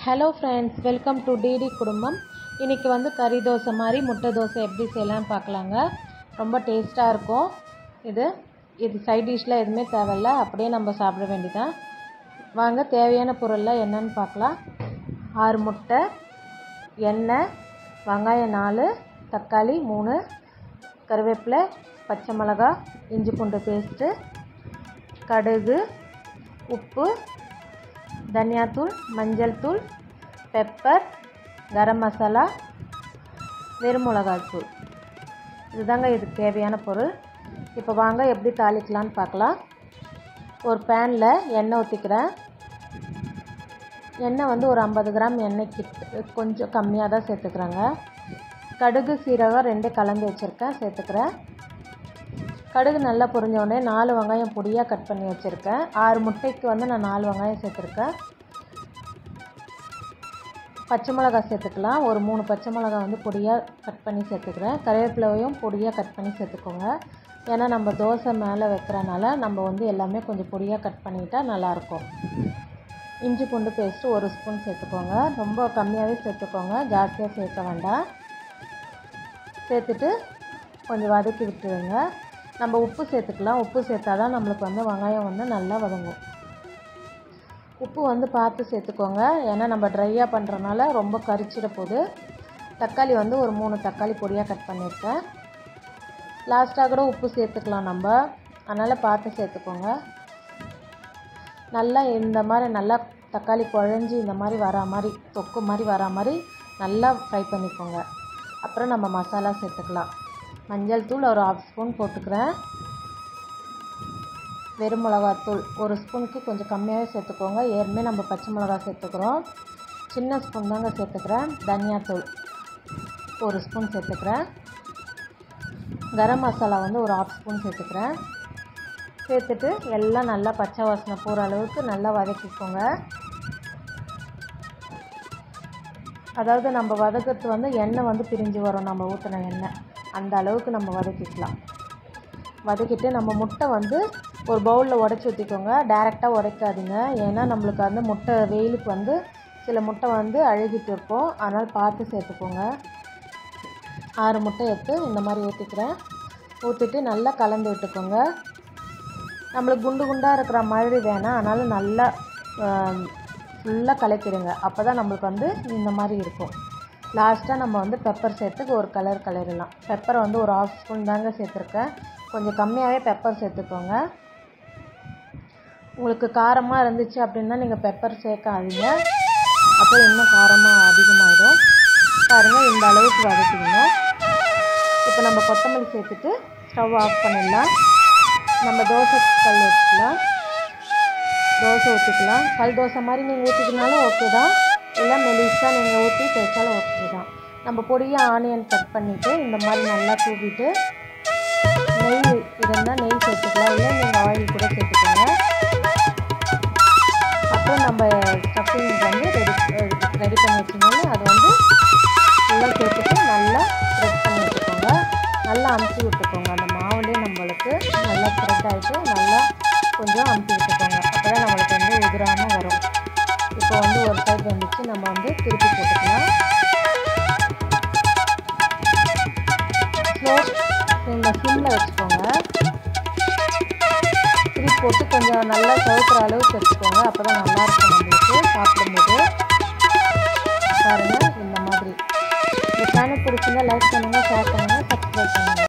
hello friends welcome to DD குடும்பம் இன்றைக்கி வந்து கறி தோசை மாதிரி முட்டை தோசை எப்படி செய்யலாம்னு பார்க்கலாங்க ரொம்ப டேஸ்ட்டாக இருக்கும் இது இது சைட் டிஷ்லாம் எதுவுமே தேவையில்ல அப்படியே நம்ம சாப்பிட வேண்டியதான் வாங்க தேவையான பொருள்லாம் என்னன்னு பார்க்கலாம் ஆறு முட்டை எண்ணெய் வெங்காயம் நாலு தக்காளி மூணு கருவேப்பிலை பச்சை மிளகா இஞ்சி பூண்டு பேஸ்ட்டு கடுகு உப்பு தனியாத்தூள் மஞ்சள் தூள் பெப்பர் கரம் மசாலா வெறும் மிளகாத்தூள் இதுதாங்க இதுக்கு தேவையான பொருள் இப்போ வாங்க எப்படி தாளிக்கலான்னு பார்க்கலாம் ஒரு பேனில் எண்ணெய் ஊற்றிக்கிறேன் எண்ணெய் வந்து ஒரு ஐம்பது கிராம் எண்ணெய் கிட்ட கொஞ்சம் கம்மியாக தான் சேர்த்துக்கிறேங்க கடுகு சீரகம் ரெண்டே கலந்து வச்சுருக்கேன் சேர்த்துக்கிறேன் கடுகு நல்லா பொரிஞ்ச உடனே நாலு வெங்காயம் பொடியாக கட் பண்ணி வச்சுருக்கேன் ஆறு முட்டைக்கு வந்து நான் நாலு வெங்காயம் சேர்த்துருக்கேன் பச்சை மிளகாய் சேர்த்துக்கலாம் ஒரு மூணு பச்சை மிளகாய் வந்து பொடியாக கட் பண்ணி சேர்த்துக்கிறேன் கருவேப்பிலையும் பொடியாக கட் பண்ணி சேர்த்துக்கோங்க ஏன்னா நம்ம தோசை மேலே வைக்கிறனால நம்ம வந்து எல்லாமே கொஞ்சம் பொடியாக கட் பண்ணிட்டா நல்லாயிருக்கும் இஞ்சி பூண்டு பேஸ்ட்டு ஒரு ஸ்பூன் சேர்த்துக்கோங்க ரொம்ப கம்மியாகவே சேர்த்துக்கோங்க ஜாஸ்தியாக சேர்க்க வேண்டாம் சேர்த்துட்டு கொஞ்சம் வதக்கி விட்டுருங்க நம்ம உப்பு சேர்த்துக்கலாம் உப்பு சேர்த்தா தான் நம்மளுக்கு வந்து வெங்காயம் வந்து நல்லா வதங்கும் உப்பு வந்து பார்த்து சேர்த்துக்கோங்க ஏன்னா நம்ம ட்ரையாக பண்ணுறனால ரொம்ப கரிச்சிட போகுது தக்காளி வந்து ஒரு மூணு தக்காளி பொடியாக கட் பண்ணியிருக்கேன் லாஸ்ட்டாக கூட உப்பு சேர்த்துக்கலாம் நம்ம அதனால் பார்த்து சேர்த்துக்கோங்க நல்லா இந்த மாதிரி நல்லா தக்காளி குழஞ்சி இந்த மாதிரி வரா மாதிரி தொக்கு மாதிரி வரா மாதிரி நல்லா ஃப்ரை பண்ணிக்கோங்க அப்புறம் நம்ம மசாலா சேர்த்துக்கலாம் மஞ்சள் தூள் ஒரு ஆஃப் ஸ்பூன் போட்டுக்கிறேன் வெறும் மிளகாத்தூள் ஒரு ஸ்பூனுக்கு கொஞ்சம் கம்மியாகவே சேர்த்துக்கோங்க ஏற்கனவே நம்ம பச்சை மிளகா சேர்த்துக்கிறோம் சின்ன ஸ்பூன் தாங்க சேர்த்துக்கிறேன் தனியாத்தூள் ஒரு ஸ்பூன் சேர்த்துக்கிறேன் கரம் மசாலா வந்து ஒரு ஆஃப் ஸ்பூன் சேர்த்துக்கிறேன் சேர்த்துட்டு எல்லாம் நல்லா பச்சை வாசனை போகிற அளவுக்கு நல்லா வதக்கிக்கோங்க அதாவது நம்ம வதக்கிறது வந்து எண்ணெய் வந்து பிரிஞ்சு வரும் நம்ம ஊற்றின எண்ணெய் அந்த அளவுக்கு நம்ம வதக்கிக்கலாம் வதக்கிட்டு நம்ம முட்டை வந்து ஒரு பவுலில் உடச்சி ஊற்றிக்கோங்க டேரெக்டாக உடைக்காதீங்க ஏன்னா நம்மளுக்கு வந்து முட்டை வெயிலுக்கு வந்து சில முட்டை வந்து அழுகிட்டு இருக்கும் அதனால் பார்த்து சேர்த்துக்கோங்க ஆறு முட்டை எடுத்து இந்த மாதிரி ஊற்றிக்கிறேன் ஊற்றிட்டு நல்லா கலந்து விட்டுக்கோங்க நம்மளுக்கு குண்டு குண்டாக இருக்கிற மாதிரி வேணாம் அதனால் நல்லா ஃபுல்லாக கலக்கிடுங்க அப்போ தான் நம்மளுக்கு வந்து இந்த மாதிரி இருக்கும் லாஸ்ட்டாக நம்ம வந்து பெப்பர் சேர்த்து ஒரு கலர் கலரிடலாம் பெப்பரை வந்து ஒரு ஆஃப் ஸ்பூன் தாங்க சேர்த்துருக்கேன் கொஞ்சம் கம்மியாகவே பெப்பர் சேர்த்துக்கோங்க உங்களுக்கு காரமாக இருந்துச்சு அப்படின்னா நீங்கள் பெப்பர் சேர்க்காதீங்க அப்போ இன்னும் காரமாக அதிகமாகிடும் பாருங்கள் இந்த அளவுக்கு வதக்கிங்க இப்போ நம்ம கொத்தமல்லி சேர்த்துட்டு ஸ்டவ் ஆஃப் பண்ணிடலாம் நம்ம தோசை கல் வச்சுக்கலாம் தோசை ஊற்றிக்கலாம் கல் தோசை மாதிரி நீங்கள் ஊற்றிக்கினாலும் ஓகே தான் இல்லை மெலிஸாக நீங்கள் ஊற்றி தேய்ச்சாலும் ஓகே தான் நம்ம பொடியாக ஆனியன் கட் பண்ணிவிட்டு இந்த மாதிரி நல்லா தூவிட்டு நெய் இருந்தால் நெய் சேர்த்துக்கலாம் இல்லை நீங்கள் ஆயில் கூட சேர்த்துக்கோங்க அப்புறம் நம்ம ஸ்டஃபிங் வந்து ரெடி ரெடி பண்ணி வச்சுக்கோங்க அது வந்து ஃபுல்லாக சேர்த்துட்டு நல்லா ஸ்ப்ரெட் பண்ணி வச்சுக்கோங்க நல்லா அமுத்தி விட்டுக்கோங்க அந்த மாவுலேயே நம்மளுக்கு நல்லா ஸ்ப்ரெட் ஆகிட்டு நல்லா கொஞ்சம் அமுத்தி விட்டுக்கோங்க அப்போ தான் நம்மளுக்கு வந்து உதிராமல் வரும் இப்போ வந்து ஒரு சைடு வந்துச்சு நம்ம வந்து திருப்பி போட்டுக்கலாம் ஸ்லோ நீங்கள் சிம்மில் வச்சுக்கோங்க திருப்பி போட்டு கொஞ்சம் நல்லா சவுக்கிற அளவுக்கு வச்சுக்கோங்க அப்போ தான் நல்லாயிருக்கும் நம்மளுக்கு சாப்பிடும்போது பாருங்கள் இந்த மாதிரி இந்த சேனல் பிடிச்சிருந்தா லைக் பண்ணுங்கள் ஷேர் பண்ணுங்கள் சப்ஸ்கிரைப் பண்ணுங்கள்